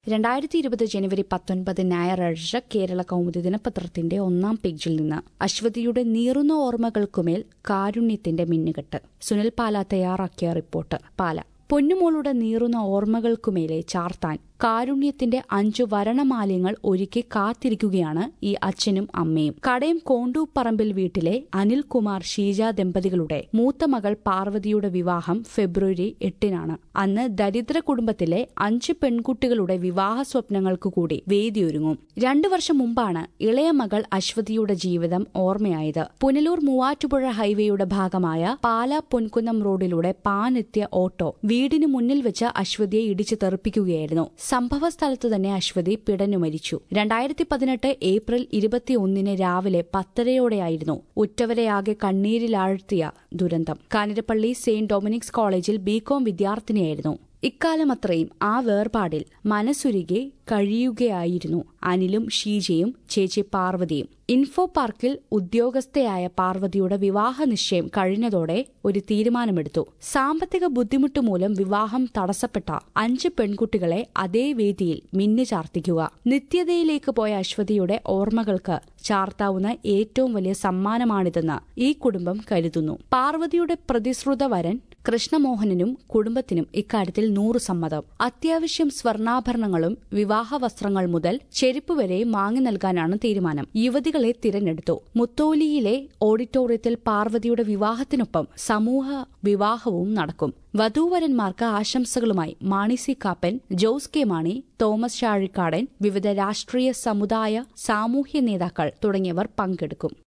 രണ്ടായിരത്തി ഇരുപത് ജനുവരി പത്തൊൻപത് ഞായറാഴ്ച കേരള കൗമുദി ദിനപത്രത്തിന്റെ ഒന്നാം പേജിൽ നിന്ന് അശ്വതിയുടെ നീറുന്ന ഓർമ്മകൾക്കുമേൽ കാരുണ്യത്തിന്റെ മിന്നുകെട്ട് സുനിൽ പാല തയ്യാറാക്കിയ റിപ്പോർട്ട് പാല പൊന്നുമോളുടെ നീറുന്ന ഓർമ്മകൾക്കുമേലെ ചാർത്താൻ കാരുണ്യത്തിന്റെ അഞ്ചു വരണമാല്യങ്ങൾ ഒരുക്കി കാത്തിരിക്കുകയാണ് ഈ അച്ഛനും അമ്മയും കടയം കോണ്ടൂപ്പറമ്പിൽ വീട്ടിലെ അനിൽകുമാർ ഷീജ ദമ്പതികളുടെ മൂത്ത മകൾ പാർവതിയുടെ വിവാഹം ഫെബ്രുവരി എട്ടിനാണ് അന്ന് ദരിദ്ര കുടുംബത്തിലെ അഞ്ച് പെൺകുട്ടികളുടെ വിവാഹ സ്വപ്നങ്ങൾക്ക് കൂടി വേദിയൊരുങ്ങും രണ്ടു വർഷം മുമ്പാണ് ഇളയ മകൾ അശ്വതിയുടെ ജീവിതം ഓർമ്മയായത് പുനലൂർ മൂവാറ്റുപുഴ ഹൈവേയുടെ ഭാഗമായ പാല പൊൻകുന്നം റോഡിലൂടെ പാനെത്തിയ ഓട്ടോ വീടിന് മുന്നിൽ വെച്ച് അശ്വതിയെ ഇടിച്ചു തെറിപ്പിക്കുകയായിരുന്നു സംഭവ സ്ഥലത്ത് തന്നെ അശ്വതി പിടഞ്ഞു മരിച്ചു രണ്ടായിരത്തി പതിനെട്ട് ഏപ്രിൽ ഇരുപത്തിയൊന്നിന് രാവിലെ പത്തരയോടെയായിരുന്നു ഉറ്റവരെയാകെ കണ്ണീരിലാഴ്ത്തിയ ദുരന്തം കാഞ്ഞിരപ്പള്ളി സെയിന്റ് ഡൊമിനിക്സ് കോളേജിൽ ബികോം വിദ്യാർത്ഥിനിയായിരുന്നു ഇക്കാലമത്രയും ആ വേർപാടിൽ മനസ്സുരുകെ കഴിയുകയായിരുന്നു അനിലും ഷീജയും ചേച്ചി പാർവതിയും ഇൻഫോ പാർക്കിൽ ഉദ്യോഗസ്ഥയായ പാർവതിയുടെ വിവാഹ നിശ്ചയം കഴിഞ്ഞതോടെ ഒരു തീരുമാനമെടുത്തു സാമ്പത്തിക ബുദ്ധിമുട്ട് മൂലം വിവാഹം തടസ്സപ്പെട്ട അഞ്ച് പെൺകുട്ടികളെ അതേ വേദിയിൽ മിന്നു ചാർത്തിക്കുക നിത്യതയിലേക്ക് പോയ അശ്വതിയുടെ ഓർമ്മകൾക്ക് ചാർത്താവുന്ന ഏറ്റവും വലിയ സമ്മാനമാണിതെന്ന് ഈ കുടുംബം കരുതുന്നു പാർവതിയുടെ പ്രതിശ്രുത വരൻ കൃഷ്ണമോഹനനും കുടുംബത്തിനും ഇക്കാര്യത്തിൽ നൂറ് സമ്മതം അത്യാവശ്യം സ്വർണ്ണാഭരണങ്ങളും വിവാഹ വസ്ത്രങ്ങൾ മുതൽ ചെരുപ്പ് വരെ വാങ്ങി നൽകാനാണ് തീരുമാനം യുവതികളെ തിരഞ്ഞെടുത്തു മുത്തോലിയിലെ ഓഡിറ്റോറിയത്തിൽ പാർവതിയുടെ വിവാഹത്തിനൊപ്പം സമൂഹ വിവാഹവും നടക്കും വധൂവരന്മാർക്ക് ആശംസകളുമായി മാണി സി കാപ്പൻ ജോസ് കെ മാണി തോമസ് ഷാഴിക്കാടൻ വിവിധ രാഷ്ട്രീയ സമുദായ സാമൂഹ്യ നേതാക്കൾ തുടങ്ങിയവർ പങ്കെടുക്കും